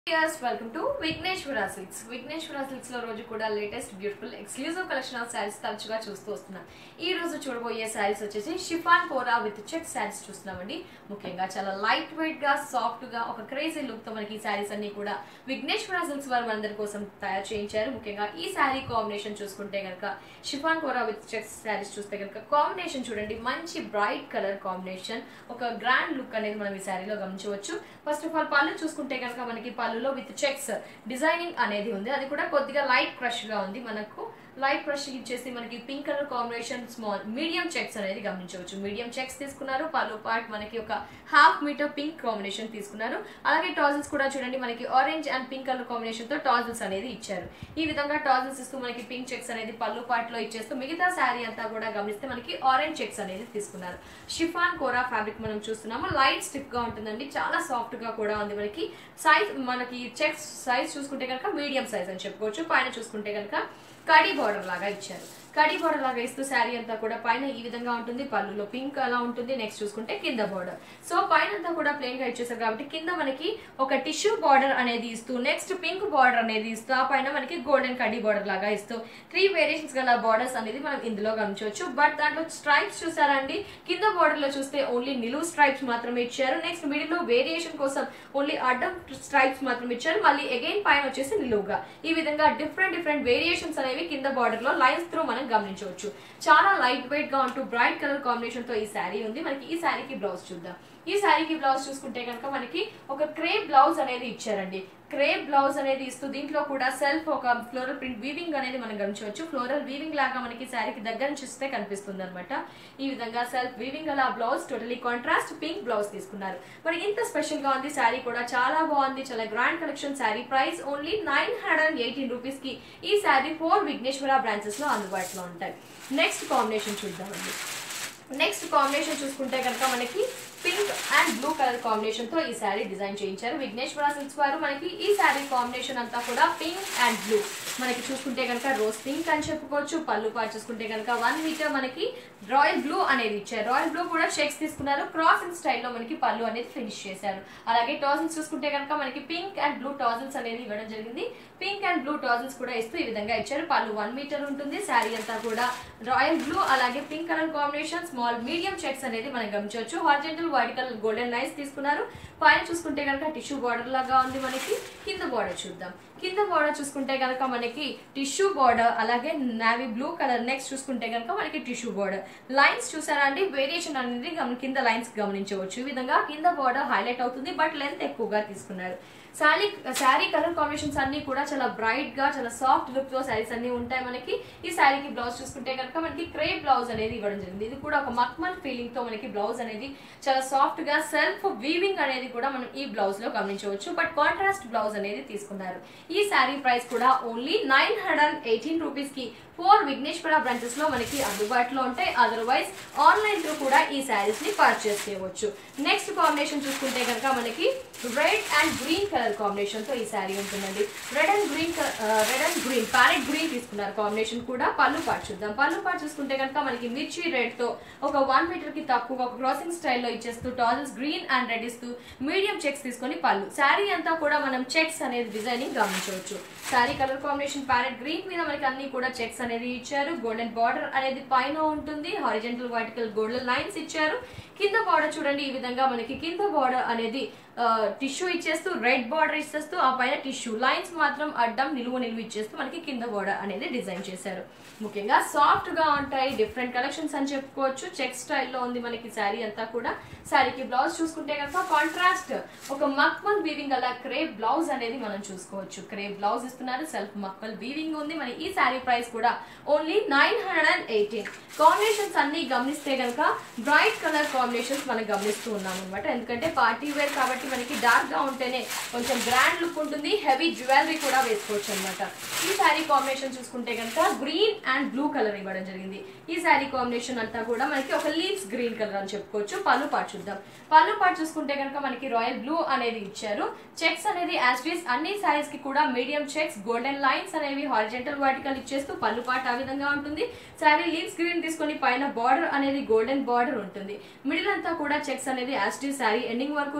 years welcome to Vigneshwara silks Vigneshwara silks లో రోజు కూడా latest beautiful exclusive collection of saris తరచుగా చూస్తూ వస్తున్నాం ఈ రోజు చూడబోయే శారీస్ వచ్చేసి chiffon kora with check saris చూస్తున్నామండి ముఖ్యంగా చాలా లైట్ వెయిట్ గా సాఫ్ట్ గా ఒక క్రేజీ లుక్ తో మనకి ఈ శారీస్ అన్ని కూడా విఘ్నేశ్వర సిల్క్స్ వారు మనందరి కోసం తయారు చేయించారు ముఖ్యంగా ఈ శారీ కాంబినేషన్ చూసుకుంటే కనుక chiffon kora with checks saris చూస్తే కనుక కాంబినేషన్ చూడండి మంచి బ్రైట్ కలర్ కాంబినేషన్ ఒక గ్రాండ్ లుక్ అనేది మనం ఈ శారీలో గమనించవచ్చు ఫస్ట్ ఆఫ్ ఆల్ పళ్ళు చూసుకుంటే కనుక మనకి పళ్ళులో విత్ చెక్స్ డిజైనింగ్ అనేది ఉంది అది కూడా కొద్దిగా లైట్ క్రష్ గా ఉంది మనకు లైట్ క్రష్ ఇచ్చేసి మనకి pink colour combination small medium checks అనేది గమనించవచ్చు మీడియం చెక్స్ తీసుకున్నారు పళ్ళు పార్ట్ మనకి ఒక హాఫ్ మీటర్ పింక్ కాంబినేషన్ తీసుకున్నారు అలాగే టాజిల్స్ కూడా చూడండి మనకి orange and pink colour combination తో టాజిల్స్ అనేది ఇచ్చారు ఈ విధంగా టాజిల్స్ ఇస్తూ మనకి పింక్ చెక్స్ అనేది పళ్ళు పార్ట్ లో ఇచ్చేస్తూ మిగతా శారీ అంతా కూడా గమనిస్తే మనకి ఆరెంజ్ చెక్స్ అనేది తీసుకున్నారు షిఫాన్ కోరా ఫ్యాబ్రిక్ మనం చూస్తున్నాము లైట్ స్టిఫ్ గా ఉంటుందండి చాలా సాఫ్ట్ గా కూడా ఉంది మనకి సైజ్ మనకి చెక్స్ సైజ్ చూసుకుంటే కనుక మీడియం సైజ్ అని చెప్పుకోవచ్చు పైన చూసుకుంటే కనుక కడీ బార్డర్ లాగా ఇచ్చారు కడీ బార్డర్ లాగా ఇస్తూ శారీ అంతా కూడా పైన ఈ విధంగా ఉంటుంది పళ్ళులో పింక్ అలా ఉంటుంది నెక్స్ట్ చూసుకుంటే కింద బార్డర్ సో పైన అంతా కూడా ప్లెయిన్ గా ఇచ్చేసారు కాబట్టి కింద మనకి ఒక టిష్యూ బార్డర్ అనేది ఇస్తూ నెక్స్ట్ పింక్ బార్డర్ అనేది ఇస్తూ ఆ పైన మనకి గోల్డెన్ కడీ బార్డర్ లాగా ఇస్తూ త్రీ వేరియేషన్స్ గల బార్డర్స్ అనేది మనం ఇందులో గమనించవచ్చు బట్ దాంట్లో స్ట్రైప్స్ చూసారండి కింద బార్డర్ లో చూస్తే ఓన్లీ నిలువు స్ట్రైప్స్ మాత్రమే ఇచ్చారు నెక్స్ట్ మిడిల్ లో వేరియేషన్ కోసం ఓన్లీ అడ్డం స్ట్రైప్స్ మాత్రం ఇచ్చారు మళ్ళీ అగైన్ పైన వచ్చేసి నిలువుగా ఈ విధంగా డిఫరెంట్ డిఫరెంట్ వేరియేషన్స్ అనేవి కింద బార్డర్ లో లైన్స్ త్రూ మనం గమనించవచ్చు చాలా లైట్ వెయిట్ గా ఉంటూ బ్రైట్ కలర్ కాంబినేషన్ తో ఈ శారీ ఉంది మనకి ఈ శారీకి బ్లౌజ్ చూద్దాం ఈ శారీకి బ్లౌజ్ చూసుకుంటే కనుక మనకి ఒక క్రేప్ బ్లౌజ్ అనేది ఇచ్చారండి క్రేప్ బ్లౌజ్ అనేది ఇస్తూ దీంట్లో కూడా సెల్ఫ్ ఒక ఫ్లోరల్ ప్రింట్ వీవింగ్ అనేది మనం గమనించవచ్చు ఫ్లోరల్ వీవింగ్ లాగా మనకి శారీకి దగ్గర నుంచి చూస్తే కనిపిస్తుంది అనమాట ఈ విధంగా సెల్ఫ్ వీవింగ్ అలా blouse totally contrast pink blouse తీసుకున్నారు మరి ఇంత స్పెషల్ గా ఉంది శారీ కూడా చాలా బాగుంది చాలా grand collection sari price only nine hundred eighteen rupees కి ఈ శారీ ఫోర్ విఘ్నేశ్వర బ్రాంచెస్ లో అందుబాటులో ఉంటాయి నెక్స్ట్ కాంబినేషన్ చూద్దామండి నెక్స్ట్ కాంబినేషన్ చూసుకుంటే కనుక మనకి pink and blue colour combination తో ఈ శారీ డిజైన్ చేయించారు విఘ్నేశ్వర సిల్క్స్ వారు మనకి ఈ శారీ కాంబినేషన్ అంతా కూడా పింక్ అండ్ బ్లూ మనకి చూసుకుంటే కనుక రోజ్ పింక్ అని చెప్పుకోవచ్చు పళ్ళు పాటు చూసుకుంటే కనుక వన్ మీటర్ మనకి రాయల్ బ్లూ అనేది ఇచ్చారు రాయల్ బ్లూ కూడా చెక్స్ తీసుకున్నారు క్రాసింగ్ స్టైల్లో మనకి పళ్ళు అనేది ఫినిష్ చేశారు అలాగే టాజిల్స్ చూసుకుంటే కనుక మనకి పింక్ అండ్ బ్లూ టాజిల్స్ అనేది ఇవ్వడం జరిగింది పింక్ అండ్ బ్లూ టాజిల్స్ కూడా ఇస్తూ ఈ విధంగా ఇచ్చారు పళ్ళు వన్ మీటర్ ఉంటుంది శారీ అంతా కూడా రాయల్ బ్లూ అలాగే pink colour combination small medium checks అనేది మనం గమనించవచ్చు horizontal white colour golden lines తీసుకున్నారు పైన చూసుకుంటే కనుక టిష్యూ బార్డర్ లాగా ఉంది మనకి కింద బార్డర్ చూద్దాం కింద బార్డర్ చూసుకుంటే కనుక మనకి టిష్యూ బార్డర్ అలాగే నావీ బ్లూ కలర్ నెక్స్ట్ చూసుకుంటే కనుక మనకి టిష్యూ బార్డర్ లైన్స్ చూసారా అండి వేరియేషన్ అనేది గమ- కింద లైన్స్ గమనించవచ్చు ఈ విధంగా కింద బార్డర్ హైలైట్ అవుతుంది బట్ లెంత్ ఎక్కువగా తీసుకున్నారు శారీ శారీ కలర్ కాంబినేషన్స్ అన్ని కూడా చాలా బ్రైట్ గా చాలా సాఫ్ట్ లుక్ తో శారీస్ అన్ని ఉంటాయి మనకి ఈ శారీకి బ్లౌజ్ చూసుకుంటే కనుక మనకి క్రేప్ బ్లౌజ్ అనేది ఇవ్వడం జరిగింది ఇది కూడా ఒక మక్మల్ ఫీలింగ్ తో మనకి బ్లౌజ్ అనేది చాలా సాఫ్ట్ గా సెల్ఫ్ వీవింగ్ అనేది కూడా మనం ఈ బ్లౌజ్ లో గమనించవచ్చు బట్ కాంట్రాస్ట్ బ్లౌజ్ అనేది తీసుకున్నారు ఈ శారీ ప్రైస్ కూడా only nine hundred eighteen rupees కి ఫోర్ విఘ్నేశ్వర బ్రాంచెస్ లో మనకి అందుబాటులో ఉంటాయి అదర్వైజ్ ఆన్లైన్ తో కూడా ఈ శారీస్ ని పర్చేస్ చేయవచ్చు నెక్స్ట్ కాంబినేషన్ చూసుకుంటే కనుక మనకి red and green colour combination తో ఈ శారీ ఉంటుందండి red and green red and green parrot green తీసుకున్నారు కాంబినేషన్ కూడా పళ్ళు పాటు చూద్దాం పళ్ళు పాటు చూసుకుంటే కనుక మనకి మిర్చి రెడ్ తో ఒక వన్ మీటర్ కి తక్కువ ఒక క్రాసింగ్ స్టైల్లో ఇచ్చేస్తూ టాజల్స్ గ్రీన్ అండ్ రెడ్ ఇస్తూ మీడియం చెక్స్ తీసుకొని పళ్ళు శారీ అంతా కూడా మనం చెక్స్ అనేది డిజైనింగ్ గమనించవచ్చు sari colour combination parrot green మీద మనకి అన్ని కూడా చెక్స్ అనేది ఇచ్చారు గోల్డెన్ బార్డర్ అనేది పైన ఉంటుంది హారిజెంటల్ వర్టికల్ గోల్డెన్ లైన్స్ ఇచ్చారు కింద బార్డర్ చూడండి ఈ విధంగా మనకి కింద బార్డర్ అనేది టిష్యూ ఇచ్చేస్తూ రెడ్ బార్డర్ ఇచ్చేస్తూ ఆ పైన టిష్యూ లైన్స్ మాత్రం అడ్డం నిలువ నిలువ ఇచ్చేస్తూ మనకి కింద బార్డర్ అనేది డిజైన్ చేశారు ముఖ్యంగా సాఫ్ట్ గా ఉంటాయి డిఫరెంట్ కలెక్షన్స్ అని చెప్పుకోవచ్చు చెక్ స్టైల్లో ఉంది మనకి శారీ అంతా కూడా శారీకి బ్లౌజ్ చూసుకుంటే కనుక కాంట్రాస్ట్ ఒక మక్మల్ వీవింగ్ అలా క్రేప్ బ్లౌజ్ అనేది మనం చూసుకోవచ్చు క్రేప్ బ్లౌజ్ ఇస్తున్నారు సెల్ఫ్ మక్మల్ వీవింగ్ ఉంది మన ఈ శారీ ప్రైస్ కూడా only nine hundred and eighteen combinations అన్ని గమనిస్తే కనుక బ్రైట్ కలర్ కాంబినేషన్స్ మనం గమనిస్తూ ఉన్నాం అనమాట ఎందుకంటే పార్టీ వేర్ కాబట్టి మనకి డార్క్ గా ఉంటేనే కొంచెం గ్రాండ్ లుక్ ఉంటుంది హెవీ జ్యువెలరీ కూడా వేసుకోవచ్చు అనమాట ఈ శారీ కాంబినేషన్ చూసుకుంటే కనుక గ్రీన్ అండ్ బ్లూ కలర్ ఇవ్వడం జరిగింది ఈ శారీ కాంబినేషన్ అంతా కూడా మనకి ఒక లీవ్స్ గ్రీన్ కలర్ అని చెప్పుకోవచ్చు పళ్ళు పాటు చూద్దాం పళ్ళు పాటు చూసుకుంటే కనుక మనకి రాయల్ బ్లూ అనేది ఇచ్చారు చెక్స్ అనేది యాస్టీస్ అన్ని శారీస్ కి కూడా మీడియం చెక్స్ గోల్డెన్ లైన్స్ అనేవి హారిజెంటల్ వర్టికల్ ఇచ్చేస్తూ పళ్ళు పాటు ఆ విధంగా ఉంటుంది శారీ లీవ్స్ గ్రీన్ తీసుకొని పైన బార్డర్ అనేది గోల్డెన్ బార్డర్ ఉంటుంది మిడిల్ అంతా కూడా చెక్స్ అనేది యాస్టీస్ శారీ ఎండింగ్ వరకు రన్ అవుతాయి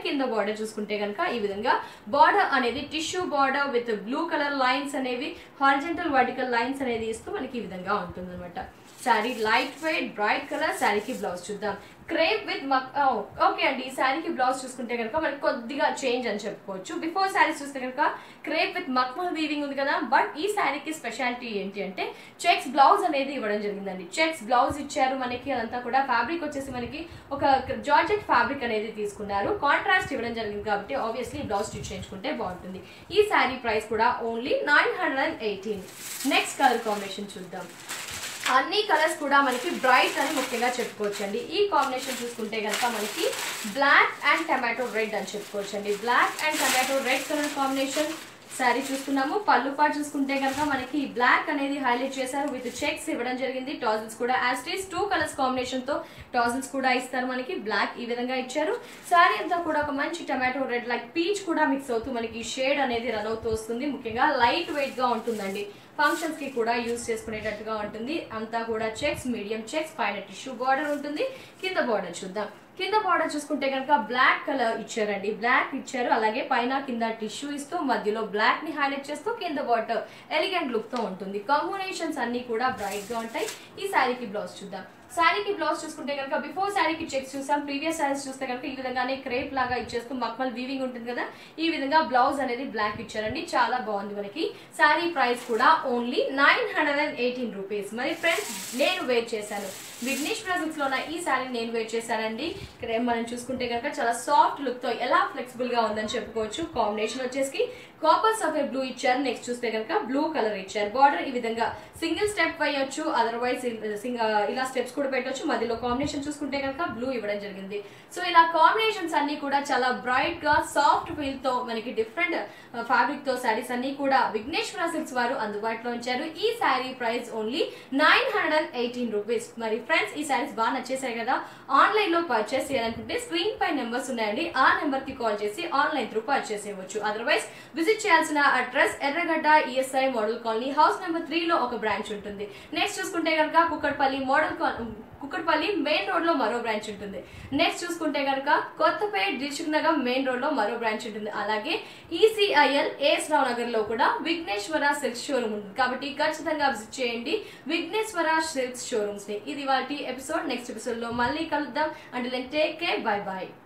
కింద బార్డర్ చూసుకుంటే కనుక ఈ విధంగా బార్డర్ అనేది tissue border with blue colour lines అనేవి హారిజెంటల్ వర్టికల్ లైన్స్ అనేది ఇస్తూ మనకి ఈ విధంగా ఉంటుంది అనమాట sari light weight bright colour శారీకి బ్లౌజ్ చూద్దాం క్రేప్ విత్ మక్ ఓకే అండి ఈ శారీకి బ్లౌజ్ చూసుకుంటే కనుక మనకి కొద్దిగా చేంజ్ అని చెప్పుకోవచ్చు బిఫోర్ శారీస్ చూస్తే కనుక క్రేప్ విత్ మక్మల్ వీవింగ్ ఉంది కదా బట్ ఈ శారీకి స్పెషాలిటీ ఏంటి అంటే చెక్స్ బ్లౌజ్ అనేది ఇవ్వడం జరిగిందండి చెక్స్ బ్లౌజ్ ఇచ్చారు మనకి అదంతా కూడా ఫ్యాబ్రిక్ వచ్చేసి మనకి ఒక జార్జెట్ ఫ్యాబ్రిక్ అనేది తీసుకున్నారు కాంట్రాస్ట్ ఇవ్వడం జరిగింది కాబట్టి ఆబ్వియస్లీ బ్లౌజ్ స్టిచ్ చేయించుకుంటే బాగుంటుంది ఈ శారీ ప్రైస్ కూడా only nine hundred and eighteen next colour combination చూద్దాం అన్ని కలర్స్ కూడా మనకి బ్రైట్ అని ముఖ్యంగా చెప్పుకోవచ్చు అండి ఈ కాంబినేషన్ చూసుకుంటే కనుక మనకి బ్లాక్ అండ్ టమాటో రెడ్ అని చెప్పుకోవచ్చు అండి black and tomato red colour combination sari చూస్తున్నాము పళ్ళు పాటు చూసుకుంటే కనుక మనకి బ్లాక్ అనేది హైలైట్ చేశారు విత్ చెక్స్ ఇవ్వడం జరిగింది టాజిల్స్ కూడా యాస్టీస్ టూ కలర్స్ కాంబినేషన్ తో టాజిల్స్ కూడా ఇస్తారు మనకి బ్లాక్ ఈ విధంగా ఇచ్చారు శారీ అంతా కూడా ఒక మంచి టమాటో రెడ్ లైక్ పీచ్ కూడా మిక్స్ అవుతూ మనకి షేడ్ అనేది రన్ అవుతూ వస్తుంది ముఖ్యంగా లైట్ వెయిట్ గా ఉంటుందండి ఫంక్షన్స్ కి కూడా యూజ్ చేసుకునేటట్టుగా ఉంటుంది అంతా కూడా చెక్స్ మీడియం చెక్స్ పైన టిష్యూ బార్డర్ ఉంటుంది కింద బార్డర్ చూద్దాం కింద బార్డర్ చూసుకుంటే కనుక బ్లాక్ కలర్ ఇచ్చారండి బ్లాక్ ఇచ్చారు అలాగే పైన కింద టిష్యూ ఇస్తూ మధ్యలో బ్లాక్ ని హైలైట్ చేస్తూ కింద బార్డర్ ఎలిగెంట్ లుక్ తో ఉంటుంది కాంబినేషన్స్ అన్ని కూడా బ్రైట్ గా ఉంటాయి ఈ శారీకి బ్లౌజ్ చూద్దాం శారీకి బ్లౌజ్ చూసుకుంటే కనుక బిఫోర్ శారీకి చెక్స్ చూసాం ప్రీవియస్ శారీస్ చూస్తే కనుక ఈ విధంగానే క్రేప్ లాగా ఇచ్చేస్తూ మక్మల్ వీవింగ్ ఉంటుంది కదా ఈ విధంగా బ్లౌజ్ అనేది బ్లాక్ ఇచ్చారండి చాలా బాగుంది మనకి శారీ ప్రైస్ కూడా only nine hundred and eighteen rupees మరి ఫ్రెండ్స్ నేను వెయిట్ చేశాను విఘ్నేష్ బ్రాజిల్స్ లో ఉన్న ఈ శారీ నేను వెయిట్ చేశానండి ఇక్కడ మనం చూసుకుంటే కనుక చాలా సాఫ్ట్ లుక్ తో ఎలా ఫ్లెక్సిబుల్ గా ఉందని చెప్పుకోవచ్చు కాంబినేషన్ వచ్చేసి కాపర్ సఫేర్ బ్లూ ఇచ్చారు నెక్స్ట్ చూస్తే కనుక బ్లూ కలర్ ఇచ్చారు బార్డర్ ఈ విధంగా సింగిల్ స్టెప్ వేయొచ్చు అదర్వైజ్ ఇలా స్టెప్స్ కూడా పెట్టొచ్చు మధ్యలో కాంబినేషన్ చూసుకుంటే కనుక బ్లూ ఇవ్వడం జరిగింది సో ఇలా కాంబినేషన్స్ అన్ని కూడా చాలా బ్రైట్ గా సాఫ్ట్ ఫీల్ తో మనకి డిఫరెంట్ ఫ్యాబ్రిక్ తో శారీస్ అన్ని కూడా విఘ్నేశ్వర సిల్క్స్ వారు అందుబాటులో ఉంచారు ఈ sari price only nine hundred and eighteen rupees మరి ఫ్రెండ్స్ ఈ శారీస్ బాగా నచ్చేసాయి కదా ఆన్లైన్ లో పర్చేస్ చేయాలనుకుంటే స్క్రీన్ పై నెంబర్స్ ఉన్నాయండి ఆ నెంబర్ కి కాల్ చేసి ఆన్లైన్ త్రూ పర్చేస్ చేయవచ్చు అదర్వైజ్ విజిట్ చేయాల్సిన address Erragadda ESI model colony house number three లో ఒక బ్రాంచ్ ఉంటుంది నెక్స్ట్ చూసుకుంటే కనుక Kukatpally model Kukatpally main road లో మరో బ్రాంచ్ ఉంటుంది నెక్స్ట్ చూసుకుంటే కనుక Kothapet Dilsukhnagar main road లో మరో బ్రాంచ్ ఉంటుంది అలాగే ఈసీఐఎల్ ఏఎస్ రావు నగర్ లో కూడా విఘ్నేశ్వర సిల్క్స్ షోరూమ్ ఉంటుంది కాబట్టి ఖచ్చితంగా విజిట్ చేయండి విఘ్నేశ్వర సిల్క్స్ షోరూమ్స్ ని ఇది వాటి ఎపిసోడ్ నెక్స్ట్ ఎపిసోడ్ లో మళ్ళీ కలుద్దాం అంటే టేక్ కేర్ బై బాయ్